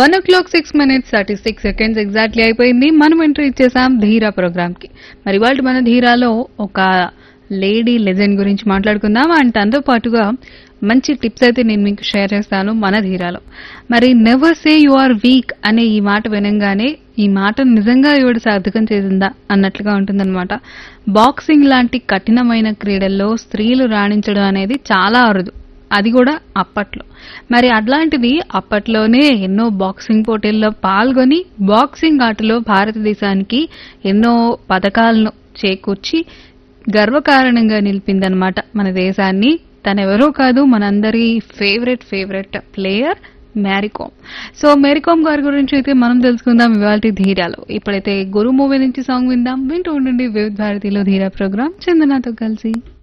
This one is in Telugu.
one o'clock six minutes thirty six seconds exactly అయిపోయింది మనం ఎంట్రీ ఇచ్చేసాం ధీరా ప్రోగ్రామ్ కి మరి వాళ్ళ మన ధీరాలో ఒక లేడీ లెజెండ్ గురించి మాట్లాడుకుందాం అండ్ దాంతో పాటుగా మంచి టిప్స్ అయితే నేను మీకు షేర్ చేస్తాను మన ధీరాలో మరి never say you are weak అనే ఈ మాట వినంగానే ఈ మాట నిజంగా ఈవిడ సార్థకం చేసిందా అన్నట్లుగా ఉంటుందన్నమాట బాక్సింగ్ లాంటి కఠినమైన క్రీడల్లో స్త్రీలు రాణించడం అనేది చాలా అరుదు అది కూడా అప్పట్లో మరి అట్లాంటిది అప్పట్లోనే ఎన్నో బాక్సింగ్ పోటీల్లో పాల్గొని బాక్సింగ్ ఆటలో భారతదేశానికి ఎన్నో పథకాలను చేకూర్చి గర్వకారణంగా నిలిపిందనమాట మన దేశాన్ని తనెవరో కాదు మనందరి favourite favourite player Mary Kom so Mary Kom గారి గురించి అయితే మనం తెలుసుకుందాం ఇవాళ ధీరాలో ఇప్పుడైతే గురు మూవీ నుంచి సాంగ్ విందాం వింటూ ఉండండి వివిధ భారతిలో ధీరా ప్రోగ్రామ్ చందనాతో కలిసి